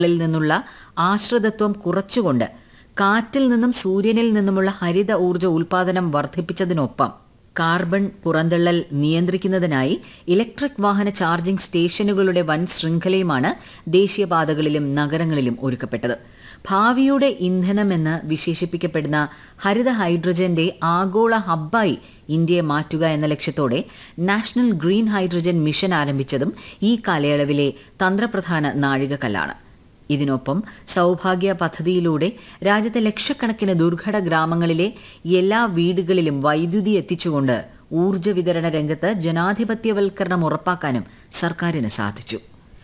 ളിൽ നിന്നുള്ള ആശ്രിതത്വം കുറച്ചുകൊണ്ട് കാറ്റിൽ നിന്നും സൂര്യനിൽ നിന്നുമുള്ള ഹരിത ഊർജ്ജ ഉൽപാദനം വർദ്ധിപ്പിച്ചതിനൊപ്പം കാർബൺ പുറന്തള്ളൽ നിയന്ത്രിക്കുന്നതിനായി ഇലക്ട്രിക് വാഹന ചാർജിംഗ് സ്റ്റേഷനുകളുടെ വൻ ശൃംഖലയുമാണ് ദേശീയപാതകളിലും നഗരങ്ങളിലും ഒരുക്കപ്പെട്ടത് ഭാവിയുടെ ഇന്ധനമെന്ന് വിശേഷിപ്പിക്കപ്പെടുന്ന ഹരിത ഹൈഡ്രജന്റെ ആഗോള ഹബ്ബായി ഇന്ത്യയെ മാറ്റുക എന്ന ലക്ഷ്യത്തോടെ നാഷണൽ ഗ്രീൻ ഹൈഡ്രജൻ മിഷൻ ആരംഭിച്ചതും ഈ കാലയളവിലെ തന്ത്രപ്രധാന നാഴികക്കല്ലാണ് ഇതിനൊപ്പം സൗഭാഗ്യ പദ്ധതിയിലൂടെ രാജ്യത്തെ ലക്ഷക്കണക്കിന് ദുർഘട ഗ്രാമങ്ങളിലെ എല്ലാ വീടുകളിലും വൈദ്യുതി എത്തിച്ചുകൊണ്ട് ഊർജ്ജ വിതരണ രംഗത്ത് ജനാധിപത്യവൽക്കരണം ഉറപ്പാക്കാനും സർക്കാരിന് സാധിച്ചു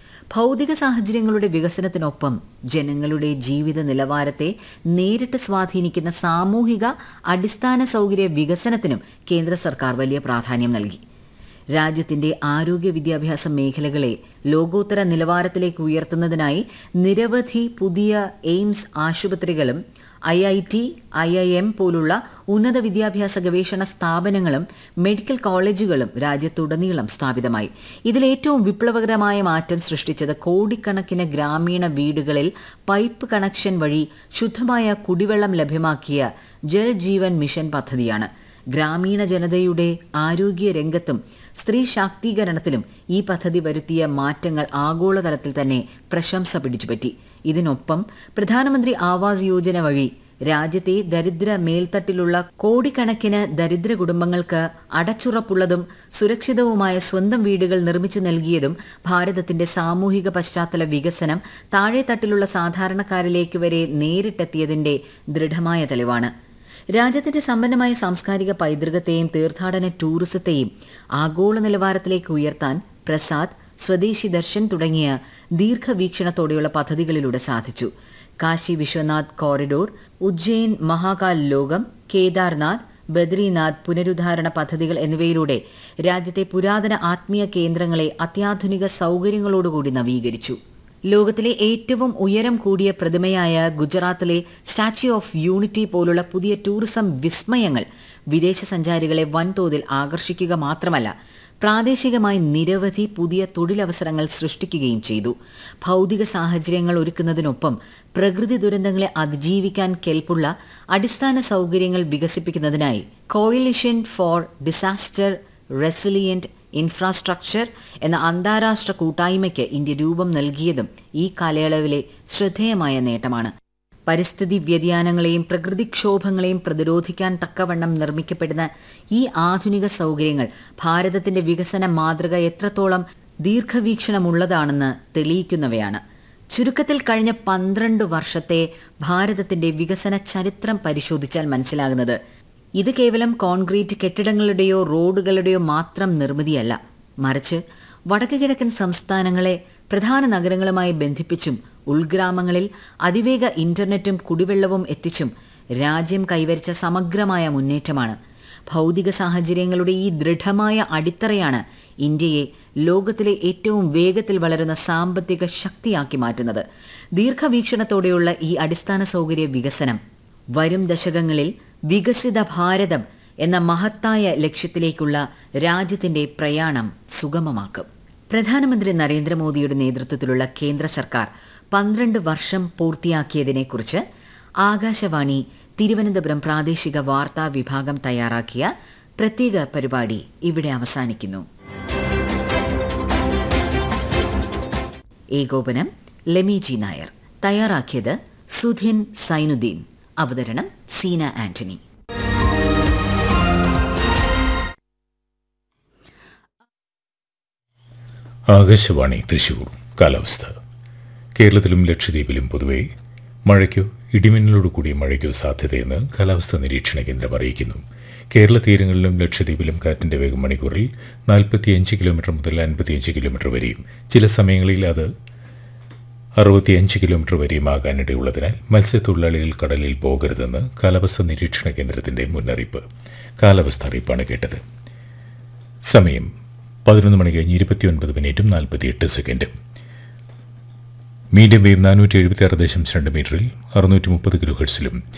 ഭൗതിക സാഹചര്യങ്ങളുടെ വികസനത്തിനൊപ്പം ജനങ്ങളുടെ ജീവിത നിലവാരത്തെ നേരിട്ട് സ്വാധീനിക്കുന്ന സാമൂഹിക അടിസ്ഥാന സൗകര്യ വികസനത്തിനും കേന്ദ്ര സർക്കാർ വലിയ പ്രാധാന്യം നൽകി രാജ്യത്തിന്റെ ആരോഗ്യ വിദ്യാഭ്യാസ മേഖലകളെ ലോകോത്തര നിലവാരത്തിലേക്ക് ഉയർത്തുന്നതിനായി നിരവധി പുതിയ എയിംസ് ആശുപത്രികളും I I T I I M പോലുള്ള ഉന്നത വിദ്യാഭ്യാസ ഗവേഷണ സ്ഥാപനങ്ങളും മെഡിക്കൽ കോളേജുകളും രാജ്യത്തുടനീളം സ്ഥാപിതമായി ഇതിലേറ്റവും വിപ്ലവകരമായ മാറ്റം സൃഷ്ടിച്ചത് കോടിക്കണക്കിന് ഗ്രാമീണ വീടുകളിൽ പൈപ്പ് കണക്ഷൻ വഴി ശുദ്ധമായ കുടിവെള്ളം ലഭ്യമാക്കിയ ജൽ ജീവൻ മിഷൻ പദ്ധതിയാണ് ഗ്രാമീണ ജനതയുടെ ആരോഗ്യ രംഗത്തും സ്ത്രീ ശാക്തീകരണത്തിലും ഈ പദ്ധതി വരുത്തിയ മാറ്റങ്ങൾ ആഗോളതലത്തിൽ തന്നെ പ്രശംസ പിടിച്ചുപറ്റി ഇതിനൊപ്പം പ്രധാനമന്ത്രി ആവാസ് യോജന വഴി രാജ്യത്തെ ദരിദ്ര മേൽത്തട്ടിലുള്ള കോടിക്കണക്കിന് ദരിദ്ര കുടുംബങ്ങൾക്ക് അടച്ചുറപ്പുള്ളതും സുരക്ഷിതവുമായ സ്വന്തം വീടുകൾ നിർമ്മിച്ചു നൽകിയതും ഭാരതത്തിന്റെ സാമൂഹിക പശ്ചാത്തല വികസനം താഴെത്തട്ടിലുള്ള സാധാരണക്കാരിലേക്ക് വരെ നേരിട്ടെത്തിയതിന്റെ ദൃഢമായ തെളിവാണ് രാജ്യത്തിന്റെ സമ്പന്നമായ സാംസ്കാരിക പൈതൃകത്തെയും തീർത്ഥാടന ടൂറിസത്തെയും ആഗോള നിലവാരത്തിലേക്ക് ഉയർത്താൻ പ്രസാദ് സ്വദേശി ദർശൻ തുടങ്ങിയ ദീർഘവീക്ഷണത്തോടെയുള്ള പദ്ധതികളിലൂടെ സാധിച്ചു കാശി വിശ്വനാഥ് കോറിഡോർ ഉജ്ജയിൻ മഹാകാൽ ലോകം കേദാർനാഥ് ബദ്രിനാഥ് പുനരുദ്ധാരണ പദ്ധതികൾ എന്നിവയിലൂടെ രാജ്യത്തെ പുരാതന ആത്മീയ കേന്ദ്രങ്ങളെ അത്യാധുനിക സൗകര്യങ്ങളോടുകൂടി നവീകരിച്ചു ലോകത്തിലെ ഏറ്റവും ഉയരം കൂടിയ പ്രതിമയായ ഗുജറാത്തിലെ സ്റ്റാച്യു ഓഫ് യൂണിറ്റി പോലുള്ള പുതിയ ടൂറിസം വിസ്മയങ്ങൾ വിദേശ സഞ്ചാരികളെ വൻതോതിൽ ആകർഷിക്കുക മാത്രമല്ല പ്രാദേശികമായി നിരവധി പുതിയ തൊഴിലവസരങ്ങൾ സൃഷ്ടിക്കുകയും ചെയ്തു ഭൗതിക സാഹചര്യങ്ങൾ ഒരുക്കുന്നതിനൊപ്പം പ്രകൃതി ദുരന്തങ്ങളെ അതിജീവിക്കാൻ കെൽപ്പുള്ള അടിസ്ഥാന സൗകര്യങ്ങൾ വികസിപ്പിക്കുന്നതിനായി coalition for disaster resilient infrastructure എന്ന അന്താരാഷ്ട്ര കൂട്ടായ്മയ്ക്ക് ഇന്ത്യ രൂപം നൽകിയതും ഈ കാലയളവിലെ ശ്രദ്ധേയമായ നേട്ടമാണ് പരിസ്ഥിതി വ്യതിയാനങ്ങളെയും പ്രകൃതിക്ഷോഭങ്ങളെയും പ്രതിരോധിക്കാൻ തക്കവണ്ണം നിർമ്മിക്കപ്പെടുന്ന ഈ ആധുനിക സൗകര്യങ്ങൾ ഭാരതത്തിന്റെ വികസന മാതൃക എത്രത്തോളം ദീർഘവീക്ഷണമുള്ളതാണെന്ന് തെളിയിക്കുന്നവയാണ് ചുരുക്കത്തിൽ കഴിഞ്ഞ പന്ത്രണ്ട് വർഷത്തെ ഭാരതത്തിന്റെ വികസന ചരിത്രം പരിശോധിച്ചാൽ മനസ്സിലാകുന്നത് ഇത് കേവലം കോൺക്രീറ്റ് കെട്ടിടങ്ങളുടെയോ റോഡുകളുടെയോ മാത്രം നിർമ്മിതിയല്ല മറിച്ച് വടക്ക് കിഴക്കൻ സംസ്ഥാനങ്ങളെ പ്രധാന നഗരങ്ങളുമായി ബന്ധിപ്പിച്ചും ഉൾഗ്രാമങ്ങളിൽ അതിവേഗ ഇന്റർനെറ്റും കുടിവെള്ളവും എത്തിച്ചും രാജ്യം കൈവരിച്ച സമഗ്രമായ മുന്നേറ്റമാണ് ഭൗതിക സാഹചര്യങ്ങളുടെ ഈ ദൃഢമായ അടിത്തറയാണ് ഇന്ത്യയെ ലോകത്തിലെ ഏറ്റവും വേഗത്തിൽ വളരുന്ന സാമ്പത്തിക ശക്തിയാക്കി മാറ്റുന്നത് ദീർഘവീക്ഷണത്തോടെയുള്ള ഈ അടിസ്ഥാന സൗകര്യ വികസനം വരും ദശകങ്ങളിൽ വികസിത ഭാരതം എന്ന മഹത്തായ ലക്ഷ്യത്തിലേക്കുള്ള രാജ്യത്തിന്റെ പ്രയാണം സുഗമമാക്കും പ്രധാനമന്ത്രി നരേന്ദ്രമോദിയുടെ നേതൃത്വത്തിലുള്ള കേന്ദ്ര സർക്കാർ പന്ത്രണ്ട് വർഷം പൂർത്തിയാക്കിയതിനെക്കുറിച്ച് ആകാശവാണി തിരുവനന്തപുരം പ്രാദേശിക വാർത്താ വിഭാഗം തയ്യാറാക്കിയ പ്രത്യേക പരിപാടി ഇവിടെ അവസാനിക്കുന്നു ഏകോപനം ലെമിജി നായർ തയ്യാറാക്കിയത് സുധിൻ സൈനുദ്ദീൻ അവതരണം സീന ആന്റണി ആകാശവാണി തൃശൂർ കാലാവസ്ഥ കേരളത്തിലും ലക്ഷദ്വീപിലും പൊതുവെ മഴയ്ക്കോ ഇടിമിന്നലോട് കൂടിയ മഴയ്ക്കോ സാധ്യതയെന്ന് കാലാവസ്ഥാ നിരീക്ഷണ കേന്ദ്രം അറിയിക്കുന്നു കേരള തീരങ്ങളിലും ലക്ഷദ്വീപിലും കാറ്റിന്റെ വേഗം മണിക്കൂറിൽ നാൽപ്പത്തിയഞ്ച് കിലോമീറ്റർ മുതൽ അൻപത്തിയഞ്ച് കിലോമീറ്റർ വരെയും ചില സമയങ്ങളിൽ അത് അറുപത്തിയഞ്ച് കിലോമീറ്റർ വരെയും ആകാനിടയുള്ളതിനാൽ മത്സ്യത്തൊഴിലാളികൾ കടലിൽ പോകരുതെന്ന് കാലാവസ്ഥാ നിരീക്ഷണ കേന്ദ്രത്തിന്റെ മുന്നറിയിപ്പ് കാലാവസ്ഥ അറിയിപ്പാണ് കേട്ടത് സമയം പതിനൊന്ന് മണി കഴിഞ്ഞ് ഇരുപത്തിയൊൻപത് മിനിറ്റും നാൽപ്പത്തിയെട്ട് സെക്കൻഡും മീഡിയം വേവ് നാനൂറ്റി എഴുപത്തി ആറ് ദശാംശം രണ്ട് മീറ്ററിൽ അറുന്നൂറ്റി മുപ്പത് കിലോ ഹെർട്സിലും